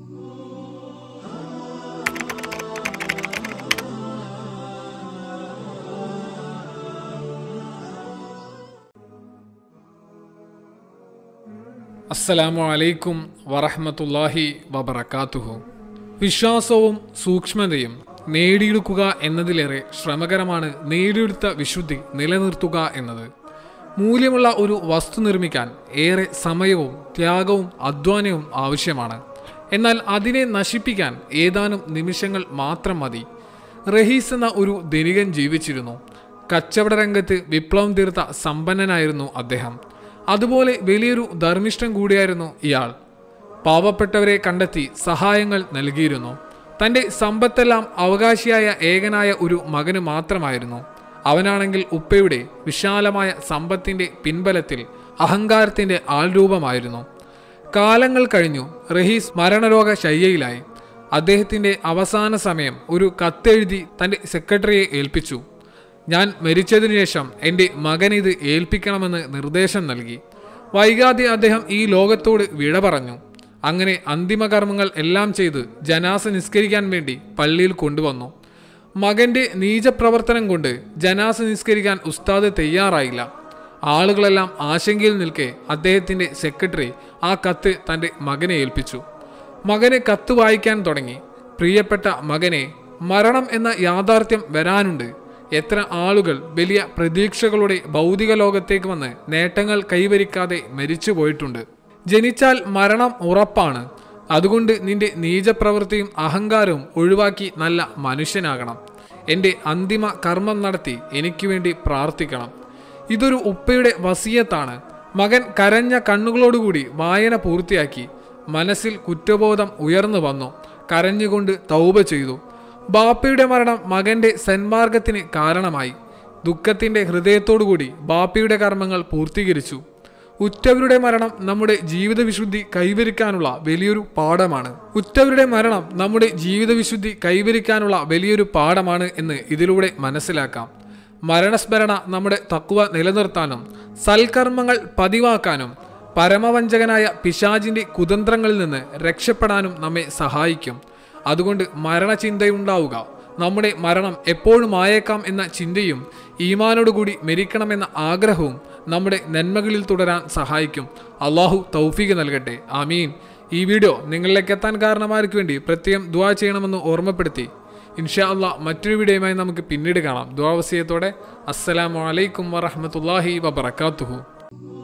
അസ്സലാമു അലൈക്കും വറഹ്മത്തുള്ളാഹി വബറകാതുഹു വിശ്വാസവും സൂക്ഷ്മതയും നേടിയെടുക്കുക എന്നതിലേറെ ശ്രമകരമാണ് നേടിയെടുത്ത വിശുദ്ധി നിലനിർത്തുക എന്നത് മൂല്യമുള്ള ഒരു വസ്തു നിർമ്മിക്കാൻ ഏറെ സമയവും ത്യാഗവും അധ്വാനവും ആവശ്യമാണ് എന്നാൽ അതിനെ നശിപ്പിക്കാൻ ഏതാനും നിമിഷങ്ങൾ മാത്രം മതി റഹീസ് എന്ന ഒരു ധനികൻ ജീവിച്ചിരുന്നു കച്ചവട രംഗത്ത് വിപ്ലവം തീർത്ത സമ്പന്നനായിരുന്നു അദ്ദേഹം അതുപോലെ വലിയൊരു ധർമ്മിഷ്ഠൻ കൂടിയായിരുന്നു ഇയാൾ പാവപ്പെട്ടവരെ കണ്ടെത്തി സഹായങ്ങൾ നൽകിയിരുന്നു തന്റെ സമ്പത്തെല്ലാം അവകാശിയായ ഏകനായ ഒരു മകന് മാത്രമായിരുന്നു അവനാണെങ്കിൽ ഉപ്പയുടെ വിശാലമായ സമ്പത്തിന്റെ പിൻബലത്തിൽ അഹങ്കാരത്തിന്റെ ആൾരൂപമായിരുന്നു കാലങ്ങൾ കഴിഞ്ഞു റഹീസ് മരണരോഗ ശയ്യയിലായി അദ്ദേഹത്തിന്റെ അവസാന സമയം ഒരു കത്തെഴുതി തന്റെ സെക്രട്ടറിയെ ഏൽപ്പിച്ചു ഞാൻ മരിച്ചതിനു ശേഷം എൻ്റെ മകൻ ഇത് ഏൽപ്പിക്കണമെന്ന് നിർദ്ദേശം നൽകി വൈകാതെ അദ്ദേഹം ഈ ലോകത്തോട് വിട പറഞ്ഞു അങ്ങനെ അന്തിമകർമ്മങ്ങൾ എല്ലാം ചെയ്ത് ജനാസ നിസ്കരിക്കാൻ വേണ്ടി പള്ളിയിൽ കൊണ്ടുവന്നു മകന്റെ നീചപ്രവർത്തനം കൊണ്ട് ജനാസ നിസ്കരിക്കാൻ ഉസ്താദ് തയ്യാറായില്ല ആളുകളെല്ലാം ആശങ്കയിൽ നിൽക്കെ അദ്ദേഹത്തിന്റെ സെക്രട്ടറി ആ കത്ത് തന്റെ മകനെ ഏൽപ്പിച്ചു മകനെ കത്ത് വായിക്കാൻ തുടങ്ങി പ്രിയപ്പെട്ട മകനെ മരണം എന്ന യാഥാർത്ഥ്യം വരാനുണ്ട് എത്ര ആളുകൾ വലിയ പ്രതീക്ഷകളുടെ ഭൗതിക ലോകത്തേക്ക് വന്ന് നേട്ടങ്ങൾ കൈവരിക്കാതെ മരിച്ചു പോയിട്ടുണ്ട് ജനിച്ചാൽ മരണം ഉറപ്പാണ് അതുകൊണ്ട് നിന്റെ നീചപ്രവൃത്തിയും അഹങ്കാരവും ഒഴിവാക്കി നല്ല മനുഷ്യനാകണം എൻ്റെ അന്തിമ കർമ്മം നടത്തി എനിക്ക് വേണ്ടി പ്രാർത്ഥിക്കണം ഇതൊരു ഉപ്പയുടെ വസീയത്താണ് മകൻ കരഞ്ഞ കണ്ണുകളോടുകൂടി വായന പൂർത്തിയാക്കി മനസ്സിൽ കുറ്റബോധം ഉയർന്നു വന്നു കരഞ്ഞുകൊണ്ട് തൗബ ചെയ്തു ബാപ്പയുടെ മരണം മകന്റെ സന്മാർഗത്തിന് കാരണമായി ദുഃഖത്തിന്റെ ഹൃദയത്തോടുകൂടി ബാപ്പയുടെ കർമ്മങ്ങൾ പൂർത്തീകരിച്ചു ഉറ്റവരുടെ മരണം നമ്മുടെ ജീവിത വിശുദ്ധി കൈവരിക്കാനുള്ള വലിയൊരു പാഠമാണ് ഉറ്റവരുടെ മരണം നമ്മുടെ ജീവിത വിശുദ്ധി കൈവരിക്കാനുള്ള വലിയൊരു പാഠമാണ് എന്ന് ഇതിലൂടെ മനസ്സിലാക്കാം മരണസ്മരണ നമ്മുടെ തക്കുവ നിലനിർത്താനും സൽക്കർമ്മങ്ങൾ പതിവാക്കാനും പരമവഞ്ചകനായ പിശാജിന്റെ കുതന്ത്രങ്ങളിൽ നിന്ന് രക്ഷപ്പെടാനും നമ്മെ സഹായിക്കും അതുകൊണ്ട് മരണചിന്തയുണ്ടാവുക നമ്മുടെ മരണം എപ്പോഴും ആയേക്കാം എന്ന ചിന്തയും ഈമാനോടുകൂടി മരിക്കണമെന്ന ആഗ്രഹവും നമ്മുടെ നന്മകളിൽ തുടരാൻ സഹായിക്കും അള്ളാഹു തൗഫീഖ് നൽകട്ടെ ആമീൻ ഈ വീഡിയോ നിങ്ങളിലേക്ക് എത്താൻ കാരണമാർക്ക് വേണ്ടി പ്രത്യേകം ദ്വാ ചെയ്യണമെന്ന് ഓർമ്മപ്പെടുത്തി ഇൻഷാ അള്ളാഹ് മറ്റൊരു വീഡിയോയുമായി നമുക്ക് പിന്നീട് കാണാം ദ്വാവസ്യത്തോടെ അസ്സലാമു അലൈക്കും വറഹമത്തല്ലാഹി വബർക്കാത്തുഹു